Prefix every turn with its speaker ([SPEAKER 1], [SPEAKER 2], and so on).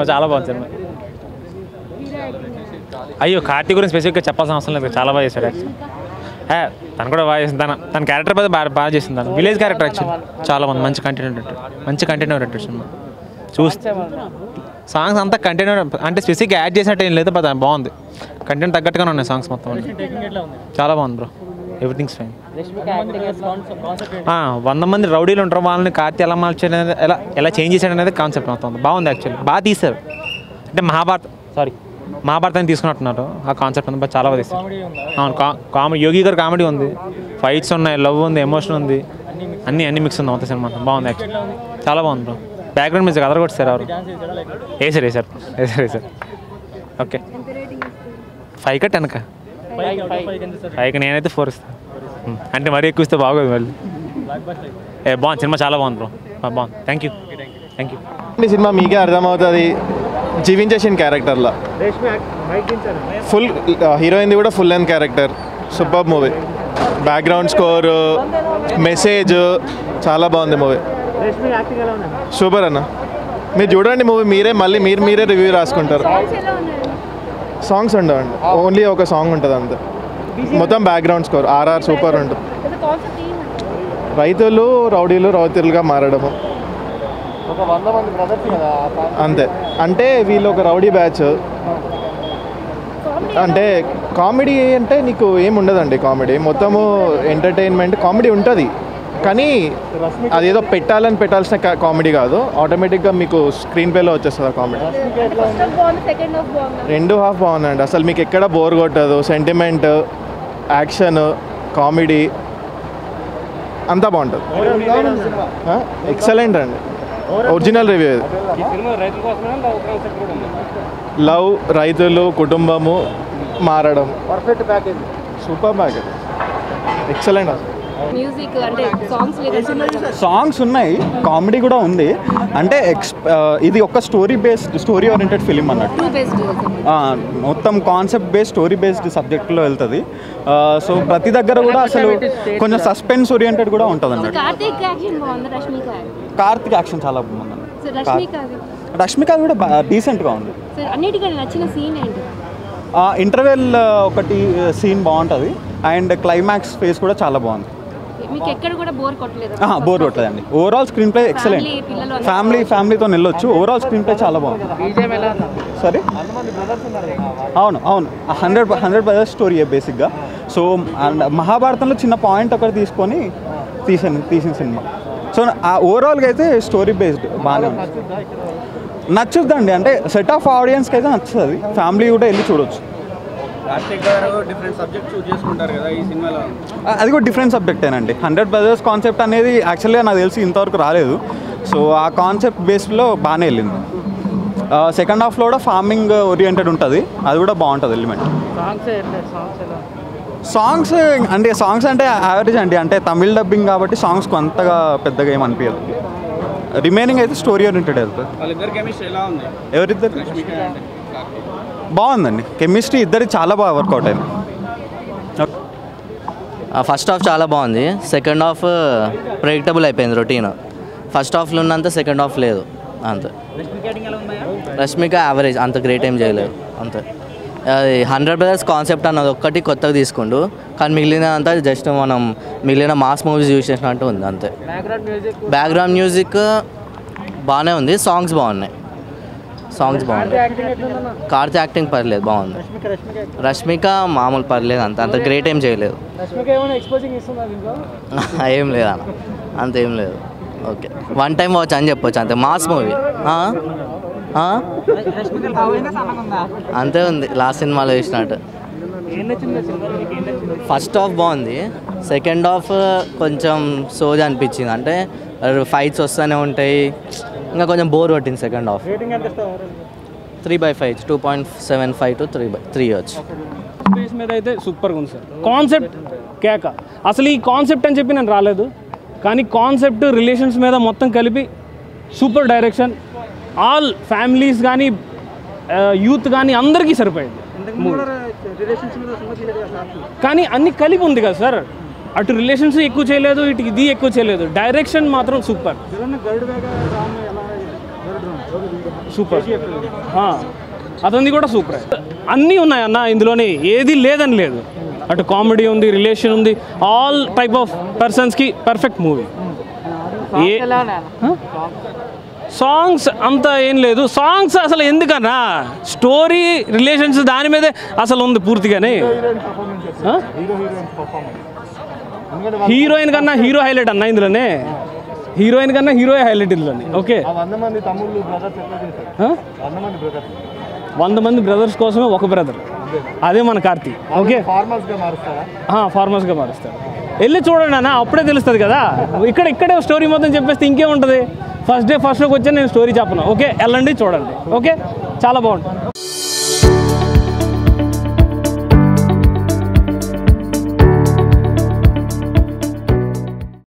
[SPEAKER 1] Cinema చాలా బాగుంది cinema అయ్యో కార్తీ గురించి స్పెసిఫిక్గా చెప్పాల్సిన అవసరం లేదు చాలా బాగా చేశాడు యాక్చువల్ ఏ, తను కూడా బాగా చేసింది తన తన క్యారెక్టర్ బాగా బాగా బాగా చేసింది తను విలేజ్ క్యారెక్టర్ యాక్చువల్ చాలా బాగుంది మంచి కంటెంట్ ఉంటుంది మంచి కంటెంట్ ఉంటుంది సినిమా చూస్తే సాంగ్స్ అంతా కంటెంట్ అంటే స్పెసిఫిక్ యాడ్ చేసినట్టు ఏం లేదు బట్ బాగుంది కంటెంట్ తగ్గట్టుగానే ఉన్నాయి సాంగ్స్ మొత్తం అన్ని. చాలా బాగుంది బ్రో ఎవ్రీథింగ్స్ ఫైన్ వంద మంది రౌడీలు ఉంటారు వాళ్ళని కార్తీ ఎలా మార్చాడు అనేది ఎలా ఎలా చేంజ్ చేశాడు అనేది కాన్సెప్ట్ మొత్తం బాగుంది యాక్చువల్లీ బాగా తీశారు అంటే మహాభారత్ సారీ మహాభారతాన్ని తీసుకున్నట్టున్నారు ఆ కాన్సెప్ట్ అంతా చాలా బాగా తీశారు అవును కామెడీ యోగి గారు కామెడీ ఉంది ఫైట్స్ ఉన్నాయి లవ్ ఉంది ఎమోషన్ ఉంది అన్ని అన్ని మిక్స్ ఉంది మొత్తం సినిమా అంతా. బాగుంది యాక్చువల్లీ చాలా బాగుంది బ్రో బ్యాక్గ్రౌండ్ మ్యూజిక్ అదర్ కొట్టారు ఎవరు వేసారు వేసారు వేసారు వేసారు ఓకే ఫైవ్ కా టెన్ కా ఫైవ్కి నేనైతే ఫోర్ ఇస్తాను ఉమ్, అంటే మరీ ఎక్కువ ఇస్తే బాగోదు మళ్ళీ ఏ బాగుంది సినిమా చాలా బాగుంది బ్రో బాగుంది థ్యాంక్ యూ థ్యాంక్ యూ
[SPEAKER 2] ఈ సినిమా మీకే అర్థమవుతుంది జీవించేసిన క్యారెక్టర్లో ఫుల్ హీరోయిన్ది కూడా full length character super movie background score message చాలా బాగుంది మూవీ సూపర్ అన్న మీరు చూడండి మూవీ మీరే మళ్ళీ మీరు మీరే రివ్యూ రాసుకుంటారు సాంగ్స్ ఉండవండి ఓన్లీ ఒక సాంగ్ ఉంటుంది అంతే మొత్తం బ్యాక్గ్రౌండ్ స్కోర్ ఆర్ఆర్ సూపర్ ఉంటుంది రైతులు రౌడీలు రౌతీలుగా మారడము అంతే అంటే వీళ్ళు ఒక రౌడీ బ్యాచ్ అంటే కామెడీ అంటే నీకు ఏం ఉండదండి కామెడీ మొత్తము ఎంటర్టైన్మెంట్ కామెడీ ఉంటుంది కానీ అదేదో పెట్టాలని పెట్టాల్సిన కామెడీ కాదు ఆటోమేటిక్గా మీకు స్క్రీన్ ప్లేలో వచ్చేస్తుంది ఆ కామెడీ
[SPEAKER 3] సెకండ్ హాఫ్ బాగుంది
[SPEAKER 2] రెండు హాఫ్ బాగుందండి అసలు మీకు ఎక్కడ బోర్ కొట్టదు సెంటిమెంట్ యాక్షన్ కామెడీ అంతా బాగుంటుంది ఎక్సలెంట్ అండి ఒరిజినల్ రివ్యూ ఇది లవ్ రైతులు కుటుంబము మారడం perfect package super package excellent అసలు
[SPEAKER 3] మ్యూజిక్ అంటే సాంగ్స్ లేదా
[SPEAKER 4] సాంగ్స్ ఉన్నాయి కామెడీ కూడా ఉంది అంటే ఎక్స్ ఆ, ఇది ఒక story based story oriented film అన్నట్టు
[SPEAKER 3] టూ బేస్డ్
[SPEAKER 4] ఆ, మొత్తం కాన్సెప్ట్ బేస్డ్ స్టోరీ బేస్డ్ సబ్జెక్ట్లో వెళ్తుంది సో ప్రతి దగ్గర కూడా అసలు కొంచెం సస్పెన్స్ ఓరియంటెడ్ కూడా ఉంటుంది అన్నట్టు
[SPEAKER 3] కార్తీక్ యాక్షన్ బాగుంది రష్మిక
[SPEAKER 4] కార్తిక్ యాక్షన్ చాలా బాగుంది
[SPEAKER 3] సో రష్మిక అది
[SPEAKER 4] రష్మిక కూడా డీసెంట్గా ఉంది
[SPEAKER 3] సో అన్నిటికంటే నచ్చిన సీన్ ఏంటి
[SPEAKER 4] ఇంటర్వెల్ ఒకటి సీన్ బాగుంటుంది అండ్ క్లైమాక్స్ ఫేస్ కూడా చాలా బాగుంది
[SPEAKER 3] మీకు ఎక్కడ కూడా బోర్ కొట్టలేదు
[SPEAKER 4] బోర్ కొట్టదండి overall screenplay excellent
[SPEAKER 3] Family, పిల్లలు అందరూ
[SPEAKER 4] ఫ్యామిలీ ఫ్యామిలీతో వెళ్ళొచ్చు ఓవరాల్ స్క్రీన్ ప్లే చాలా బాగుంది సరే అవును అవును హండ్రెడ్ హండ్రెడ్ బ్రదర్స్ స్టోరీ బేసిక్గా సో అండ్ మహాభారతంలో చిన్న పాయింట్ ఒకటి తీసుకొని తీసాను తీసిన సినిమా సో ఆ ఓవరాల్గా అయితే స్టోరీ బేస్డ్ బాగానే ఉంది నచ్చుద్దండి అంటే సెట్ ఆఫ్ ఆడియన్స్కి అయితే నచ్చుతుంది ఫ్యామిలీ కూడా వెళ్ళి చూడొచ్చు
[SPEAKER 5] కార్తిక్ గారు డిఫరెంట్ సబ్జెక్ట్ చూస్ చేసుకుంటారు కదా ఈ సినిమాలో
[SPEAKER 4] ఆ- అది కూడా డిఫరెంట్ సబ్జెక్టేనండి హండ్రెడ్ బ్రదర్స్ కాన్సెప్ట్ అనేది యాక్చువల్గా నాకు తెలిసి ఇంతవరకు రాలేదు సో ఆ కాన్సెప్ట్ బేస్లో బాగానే వెళ్ళింది సెకండ్ హాఫ్లో కూడా ఫార్మింగ్ ఓరియంటెడ్ ఉంటుంది అది కూడా బాగుంటుంది ఎలిమెంట్ సాంగ్స్ అంటే సాంగ్స్ అంటే యావరేజ్ అండి అంటే తమిళ్ డబ్బింగ్ కాబట్టి సాంగ్స్ అంతగా పెద్దగా ఏం అనిపించదు రిమైనింగ్ అయితే స్టోరీ ఓరియంటెడ్ వెళ్తుంది
[SPEAKER 5] వాళ్ళిద్దరు కెమిస్ట్రీ ఎలా ఉంది
[SPEAKER 4] ఎవరిద్దరు
[SPEAKER 5] రష్మిక అండ్ కార్తిక్
[SPEAKER 4] బాగుందండి కెమిస్ట్రీ ఇద్దరి చాలా బాగా వర్కౌట్ అయింది
[SPEAKER 6] ఫస్ట్ హాఫ్ చాలా బాగుంది సెకండ్ హాఫ్ ప్రెడిక్టబుల్ అయిపోయింది రొటీన్ ఫస్ట్ హాఫ్లో ఉన్నంత సెకండ్ హాఫ్ లేదు అంతే రష్మిక యావరేజ్ అంత గ్రేట్ ఏం చేయలేదు అంతే అది హండ్రెడ్ బ్రదర్స్ కాన్సెప్ట్ అన్నది ఒక్కటి కొత్తగా తీసుకుండు కానీ మిగిలిన అంతా జస్ట్ మనం మిగిలిన మాస్ మూవీస్ యూజ్ చేసినట్టు ఉంది అంతే బ్యాక్గ్రౌండ్ మ్యూజిక్ బాగానే ఉంది సాంగ్స్ బాగున్నాయి సాంగ్స్ బాగున్నాయి కార్తీ యాక్టింగ్ పర్లేదు బాగుంది రష్మిక మామూలు పర్లేదు అంత అంత గ్రేట్ ఏం చేయలేదు ఏం లేదు అన్న అంత ఏం లేదు ఓకే వన్ టైం వాచ్ అని చెప్పొచ్చు అంతే మాస్ మూవీ అంతే ఉంది లాస్ట్ సినిమాలో చూసినట్టు ఫస్ట్ హాఫ్ బాగుంది సెకండ్ హాఫ్ కొంచెం సోజ్ అనిపించింది అంటే ఫైట్స్ వస్తూనే ఉంటాయి ఇంకా కొంచెం బోర్ కొట్టింది second half three by five two point seven five to three by three వచ్చి
[SPEAKER 7] బేస్ మీద అయితే సూపర్గా ఉంది సార్ కాన్సెప్ట్ కేక అసలు ఈ కాన్సెప్ట్ అని చెప్పి నేను రాలేదు కానీ కాన్సెప్ట్ రిలేషన్స్ మీద మొత్తం కలిపి సూపర్ డైరెక్షన్ ఆల్ ఫ్యామిలీస్ కానీ యూత్ కానీ అందరికీ సరిపోయింది కానీ అన్ని కలిపి ఉంది కదా సార్ అటు రిలేషన్స్ ఎక్కువ చేయలేదు ఇటు ఇది ఎక్కువ చేయలేదు డైరెక్షన్ మాత్రం సూపర్ సూపర్ అతనిది కూడా సూపర్ అన్నీ ఉన్నాయి అన్న ఇందులోని ఏది లేదని లేదు అటు కామెడీ ఉంది రిలేషన్ ఉంది ఆల్ టైప్ ఆఫ్ పర్సన్స్కి పర్ఫెక్ట్ మూవీ ఏ సాంగ్స్ అంత ఏం లేదు సాంగ్స్ అసలు ఎందుకన్నా స్టోరీ రిలేషన్స్ దాని మీదే అసలు ఉంది పూర్తిగానే ఆ? హీరోయిన్ కన్నా హీరో హైలైట్ అన్న ఇందులోనే హీరోయిన్ కన్నా హీరో హైలైట్ ఇందులోనే ఓకే
[SPEAKER 2] వంద మంది తమ్ముళ్ళు బ్రదర్స్ ఎట్లా చేశారు
[SPEAKER 7] ఆ?
[SPEAKER 2] వంద మంది బ్రదర్స్
[SPEAKER 7] వంద మంది బ్రదర్స్ కోసమే ఒక బ్రదర్ అదే మన కార్తీ ఓకే
[SPEAKER 2] ఫార్మల్స్గా మారుస్తారా
[SPEAKER 7] ఫార్మర్స్గా మారుస్తారు వెళ్ళి చూడండి అన్న అప్పుడే తెలుస్తుంది కదా ఇక్కడ ఇక్కడే స్టోరీ మొత్తం చెప్పేస్తే ఇంకేముంటుంది ఫస్ట్ డే ఫస్ట్ షోకి వచ్చి నేను స్టోరీ చెప్పను ఓకే వెళ్ళండి చూడండి ఓకే చాలా బాగుంటుంది